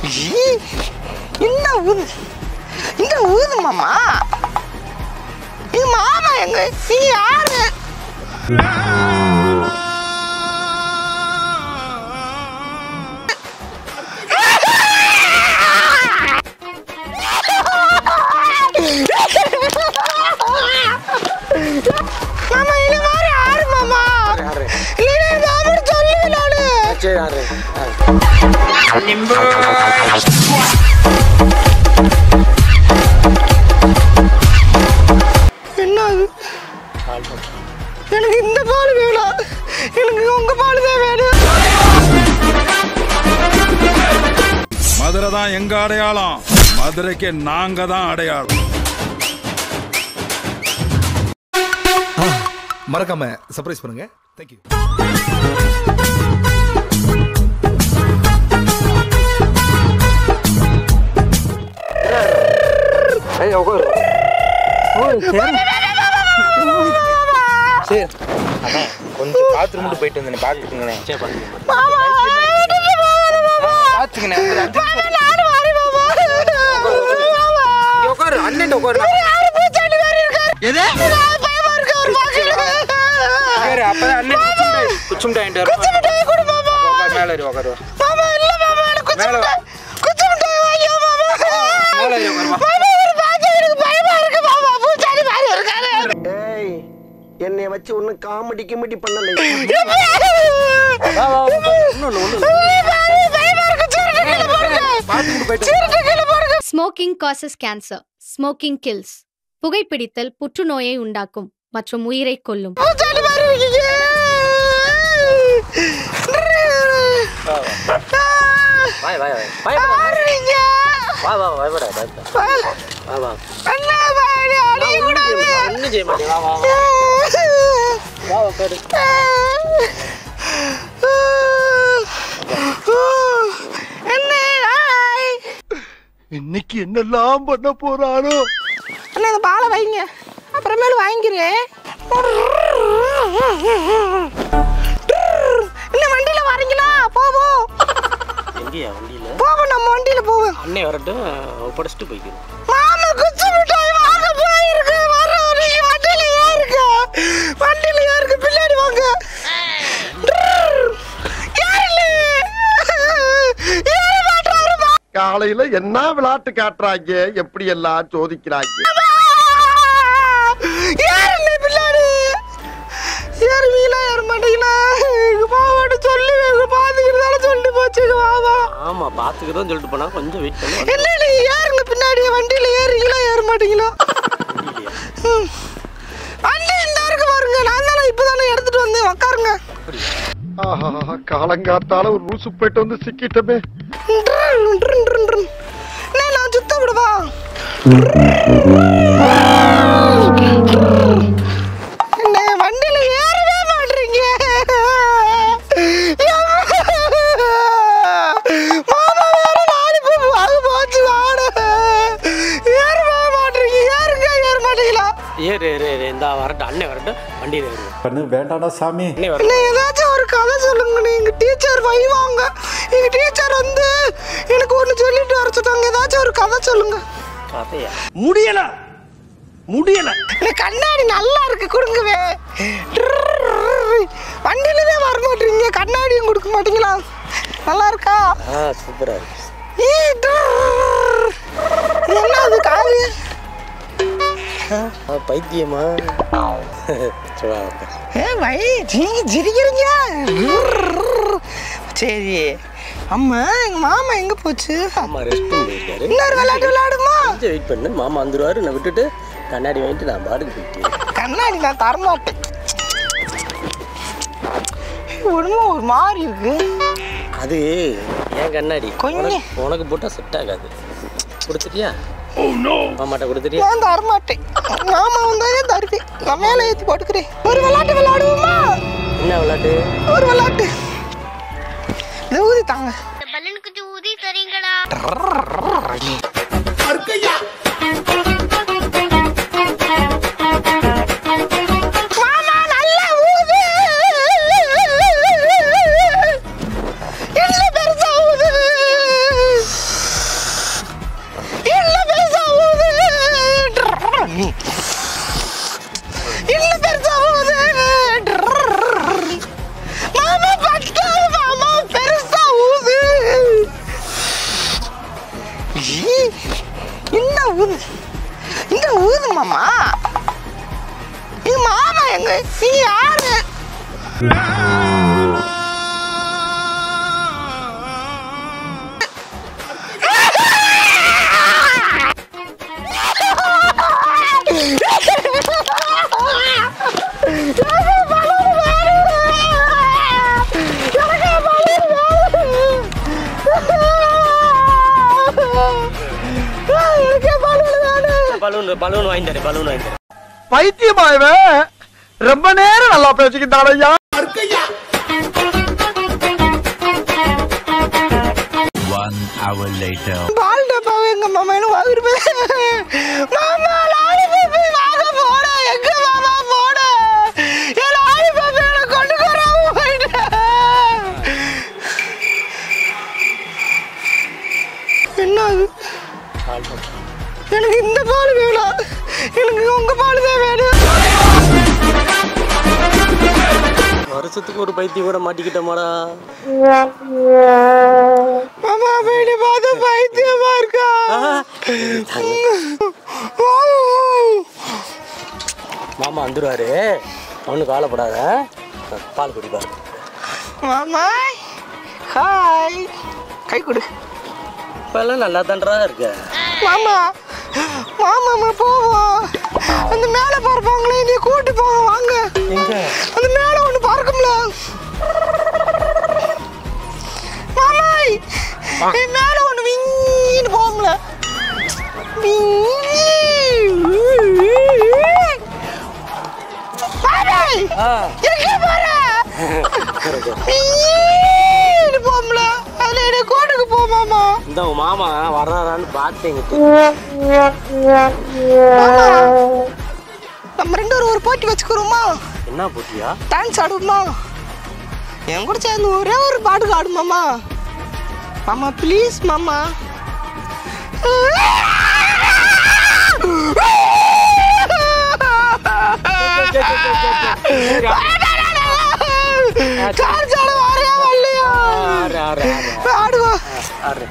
ஈ, என்ன ஊது என்ன ஊது மாமா எங்க மாமா எங்க நீ யாரு மாமா இது மாதிரி யாரு மாமா யாரு? இல்லைன்னா மாமா சொல்லுவேன் நானு சரி யாரு என்ன அது எனக்கு இந்த பால் வேணாம் எனக்கு உங்க பால் தான் வேணும் மதுரை தான் எங்க அடையாளம் மதுரைக்கு நாங்க தான் அடையாளம் மறக்காம சர்ப்ரைஸ் பண்ணுங்க தேங்க்யூ ஏய் உட்காரு சரி அண்ணே கொஞ்சம் பாத்ரூம் மட்டும் போயிட்டு வந்தேன் பார்த்துக்குங்கண்ணே சரி பார்த்துக்கங்க மாமா பார்த்துக்கண்ணே ஒரு அஞ்சு நிமிஷம் நானும் வரேன் மாமா மாமா இங்க உட்காரு அண்ணன் உட்காரு யாரு பூச்சாண்டி மாதிரி இருக்காரு எது பயமா இருக்கு ஒரு பாக்கல சரி அப்பதான் அண்ணன் குச்சி மிட்டாய் குச்சி மிட்டாய் கொடு மாமா உட்காரு மேலே ஏறி உட்காரு மாமா இல்ல மாமா எனக்கு குச்சி மேல வா. மிட்டாய் குச்சி மிட்டாய் வாங்கியா மாமா மேலே ஏறி உட்காரு வா. மாமா ஒரு பாக்க எனக்கு பயமா இருக்கு மாமா பூச்சாண்டி மாதிரி இருக்காரு ஏய் என்னைய வச்சு ஒன்னும் காமெடி கிமெடி பண்ணல வா வா வா. ஒண்ணும் இல்ல ஒண்ணும் இல்ல பயமா இருக்கு சிறுத்தை கீழே போடுங்க பாத்ரூம் போயிட்டு சிறுத்தை கீழே போடுங்க smoking causes cancer smoking kills புகைப்பிடித்தல் புற்றுநோயை உண்டாக்கும் மற்றும் உயிரை கொல்லும் பூச்சாண்டி மாதிரி இருக்கீங்க வாய் வாய் வாய் பயப்படாத ஆடுறீங்க. வா வா பயப்படாத பயப்படாத வா வா அண்ணா பாடி அடிக்க கூடாது ஒன்றும் செய்ய மாட்டேன் வா வா வா வா உட்காரு என்ன ஹாய் இன்னைக்கு என்னெல்லாம் பண்ண போறானோ அண்ணா இந்த பாலை வைங்க அப்புறமேல வாங்கிக்கிறேன் என்ன வண்டியில வரீங்களா போவோம் எங்கேயா வண்டியில் போவோம் நம்ம வண்டியில போவோம் அண்ணே வரட்டும் ஒப்படைச்சிட்டு போய்க்கிறோம் மாமா குச்சி மிட்டாய் வாங்க போயிருக்கு வர நீங்க வண்டியில ஏறுங்க வண்டியில ஏறுங்க பின்னாடி வாங்க ஏறல ஏற மாட்டாரு காலையில என்ன விளையாட்டு காட்டுறாங்க எப்படி எல்லாம் சோதிக்கிறாங்க ஏறல பின்னாடி ஏறுவீங்களா ஏற மாட்டீங்களா எங்க மாமாட்ட சொல்லி எங்க பாத்துக்கிறதால சொல்லி போச்சு எங்க மாமா ஆமாம் பார்த்துக்கிறோம் சொல்லிட்டு போனா கொஞ்சம் வெயிட் பண்ணு என்ன நீங்க ஏறுங்க பின்னாடி வண்டியில ஏறுறீங்களா ஏற மாட்டீங்களா ம். வண்டி இந்த இருக்கு பாருங்க நான் தானே இப்பதானே எடுத்துட்டு வந்தேன் உக்காருங்க ஆஹா காலங்காத்தால ஒரு ரூசு போயிட்டு வந்து சிக்கிட்டமே ட்ருன், ட்ருன், ட்ருன், ட்ருன். அண்ணே, நான் சுத்த விடுவா அண்ணே, வண்டியில ஏறவே மாட்டீங்க மாமா வேற லாலிபப் வாங்க போச்சு வாடு ஏறவே மாட்டீங்க ஏறுங்க ஏற மாட்டீங்களா ஏறு ஏறு ஏறு இந்த வரட்டும் அண்ணே வரட்டும் வண்டியில் ஏறுவோம் பண்ணு வேண்டாடா சாமி அண்ணே வரட்டும் அண்ணே, ஏதாச்சும் ஒரு கதை சொல்லுங்க எங்க டீச்சர் வைவாங்க எங்க டீச்சர் வந்து எனக்கு ஒண்ணு சொல்லிட்டு வர சொன்னாங்க ஏதாச்சும் ஒரு கதை சொல்லுங்க கதையா முடியல முடியல இந்த கண்ணாடி நல்லா இருக்கு கொடுங்கவே வண்டியிலவே வர மாட்டீங்க கண்ணாடியும் கொடுக்க மாட்டீங்களா நல்லா இருக்கா ஆ சூப்பராக இருக்கு ஈ, ட்ருர். இது என்ன அது காது ஆ பைத்தியமா சரி வா, உட்காரு. ஏ வை நீங்க சிரிக்கிறீங்க ட்ருர். சரி அம்மா எங்க மாமா எங்க போச்சு மாமா ரெஸ்ட் ரூம் போயிருக்காரு இன்னொரு விளையாட்டு விளையாடுமா கொஞ்சம் வெயிட் பண்ணு மாமா வந்துருவாரு நான் விட்டுட்டு கண்ணாடி வாங்கிட்டு நான் பாட்டுக்கு போயிட்டேன் கண்ணாடி நான் தரமாட்டேன் உடம்பு ஒரு மாதிரி இருக்கு அது ஏன் கண்ணாடி கொஞ்சம். உனக்கு- உனக்கு போட்டால் செட் ஆகாது கொடுத்துட்டியா மாமாட்ட கொடுத்துட்டியா நான் தரமாட்டேன் மாமா வந்தாலே தருவேன் நான் மேலே ஏற்றி போட்டுக்கிறேன் ஒரு விளையாட்டு விளையாடுவோமா என்ன விளையாட்டு ஒரு விளையாட்டு இதை ஊதி தாங்க பலனுக்கு ஊதி தரீங்களா மாமா நல்லா ஊது என்ன பெருசா ஊது ஊது இந்த ஊது மாமா எங்க மாமா எங்க நீ யாரு பலூன் பலூன் வாங்கி தரேன் பலூன் வாங்கி தரேன் பைத்தியமா இவன் ரொம்ப நேரம் நல்லா பேசிக்கிட்டான் ஐயா பால் டப்பாவை எங்க மாமா என்ன வாங்கிருப்பேன் மாமா லாலிபப் வாங்க போட எங்க மாமா போட என் லாலிபப் என்ன கொண்டு வராம போயிட்டேன் என்ன அது எனக்கு இந்த பால் வேணாம் எனக்கு உங்க பால் தான் வேணும் வருஷத்துக்கு ஒரு பைத்தியம் கூட மாட்டிக்கிட்டோமாடா மாமா போயிட்டு பார்த்து பைத்தியமா இருக்கா மாமா வந்துருவாரு ஒன்றும் கவலைப்படாத பால் குடிப்பாரு மாமா ஹாய் கை கொடு இப்பெல்லாம் நல்லா தான்றா இருக்க மாமா மாமா நம்ம போவோம் அந்த மேலே பார்ப்பாங்களே நீ கூட்டி போங்க வாங்க எங்க அந்த மேலே ஒன்று பார்க்கும்ல மாமாய் நீ மேலே ஒன்று விங்கின்னு போகும்ல மாமாய் ஆ எங்க போற விங்கின்னு போகும்ல அதில் என்ன கோட்டுக்கு போ மாமா இந்த உன் மாமா வர்றாரான்னு பார்த்தேங்க மாமா நம்ம ரெண்டு பேரும் ஒரு போட்டி வச்சுக்கிறோமா என்ன போட்டியா டான்ஸ் ஆடுவோமா என் கூட சேர்ந்து ஒரே ஒரு பாட்டுக்கு ஆடுமாமா மாமா ப்ளீஸ் மாமா டான்ஸ் ஆட வரையா வரலையா ஆறு ஆறு ஆறு ஆடுவோம் ஆறு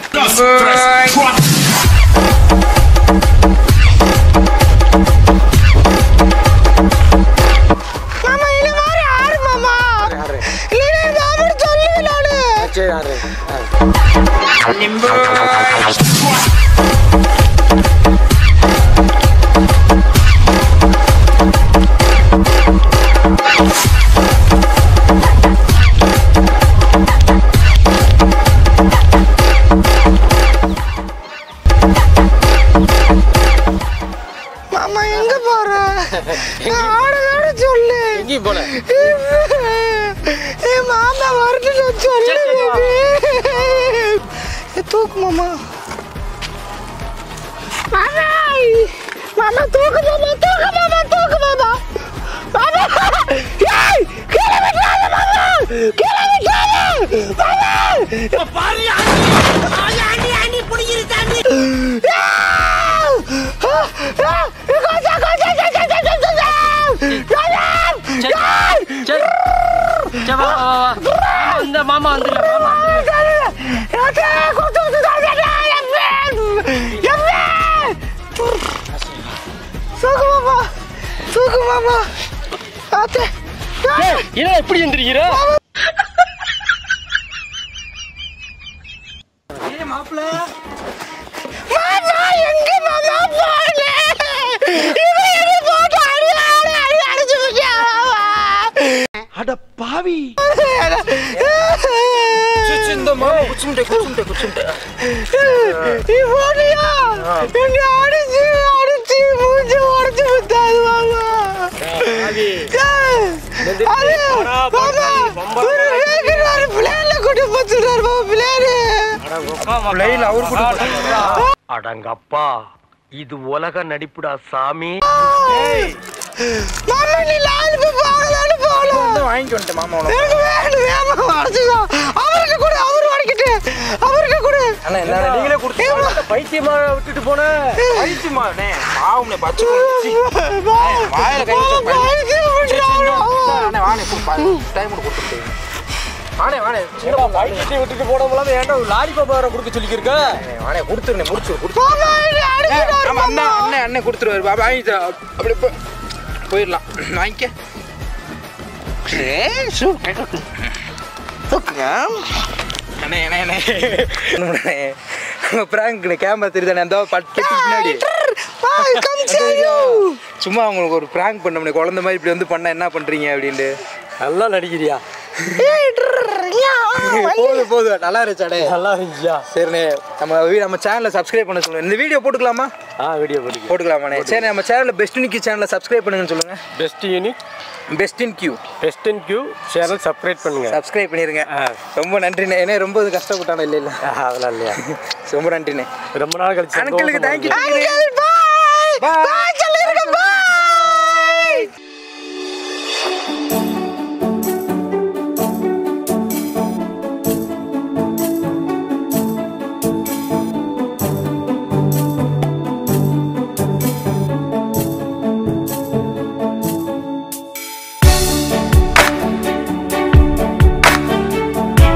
மாமா இந்த மாதிரி ஆடு மாமா ஆறு இல்லைன்னா இந்த அப்படி சொல்லுவேன் நானு சரி ஆறு ஆறு மாமா எங்க போற நான் ஆடுதாட சொல்லு எங்கேயும் போல ஏ மாமா வரட்டு சொல்லு சரி, சரி, வா. baby. ஏ, தூக்கு மாமா மாமா மாமா தூக்கு மாமா தூக்கு மாமா தூக்கு மாமா மாமா ஏய் கீழே விட்டுறாத மாமா கீழே விட்டுறாத மாமா பாரு ஆண்டி ஆண்டி புடிங்கிரு தாண்டி கொஞ்சம் கொஞ்சம் சரி சரி சரி வா வா வா மாமா இந்த மாமா வந்துடல மாமா என்ன எப்படி எந்திரிக்கிற அட பாவி இந்த மாமா குச்சுட்டே குச்சுட்டே குச்சுட்டே நீ போனியா எங்க அடிச்சு அடிச்சு மூஞ்சி உடச்சு விட்டாது மாமா அது மாமா ஒரு வேகன் ஒரு பிளேன்ல கூட்டி போச்சுட்டாரு மாமா பிளேனு பிள்ளைல அவரு கூட அடங்கப்பா இது உலக நடிப்புடா சாமி மாமா நீ லாலுக்கு போகலான்னு போகலாம் வாங்கிட்டு வந்துட்டேன் மாமா எனக்கு வேணும் வேணும் அடிச்சுதான் அவருக்கு கூட அவர் வாங்கிட்டு அவருக்கு கூட அண்ணா என்ன நீங்களே கொடுத்து பைத்தியமா விட்டுட்டு போன பைத்தியமா அண்ணே பாவம்னே பச்சை வாயில கை வச்சு பைத்தியம் பிடிச்சாரு. அண்ணே வாங்க டைம் கொடுத்துட்டு வாணே வாணே சின்ன பைக்கெட்டி விட்டுட்டு போனவங்களாம் ஏன்டா லாலிபாப் வேற கொடுக்க சொல்லிக்கிருக்க வாணே கொடுத்துருண்ணே முடிச்சு கொடுத்து ஆமா அண்ணன் அண்ணன் அண்ணன் கொடுத்துருவாரு பாபா வாங்கிட்டு அப்படி போ- போயிடலாம் வாங்கிக்க அண்ணே அண்ணே அண்ணே பிராங்க் கேமரா தெரியுதானே அந்த பட்டு பின்னாடி சும்மா அவங்களுக்கு ஒரு பிராங்க் பண்ண குழந்தை மாதிரி இப்படி வந்து பண்ணா என்ன பண்றீங்க அப்படின்ட்டு நல்லா நடிக்கிறியா போதும் போதும் நல்லா இருந்துச்சாடே நல்லா இருந்துச்சியா சரிண்ணே நம்ம வீ- நம்ம சேனலை சப்ஸ்கிரைப் பண்ண சொல்லுங்க இந்த வீடியோ போட்டுக்கலாமா ஆ வீடியோ போட்டு போட்டுக்கலாமாண்ணே சரி நம்ம சேனலில் பெஸ்ட் நிக்கி சேனலை சப்ஸ்கிரைப் பண்ணுங்கன்னு சொல்லுங்க best unit best in Q best in Q channel subscribe பண்ணுங்க சப்ஸ்கிரைப் பண்ணிருங்க ஆ. ரொம்ப நன்றிண்ணே ஏன்னா ரொம்ப இது கஷ்டப்பட்டானே இல்லை இல்லை அதெல்லாம் இல்லையா ரொம்ப நன்றிண்ணே ரொம்ப நாள் கழிச்சு அங்கிளுக்கு சந்தோஷமா தேங்க்யூ இருக்கு. பாய்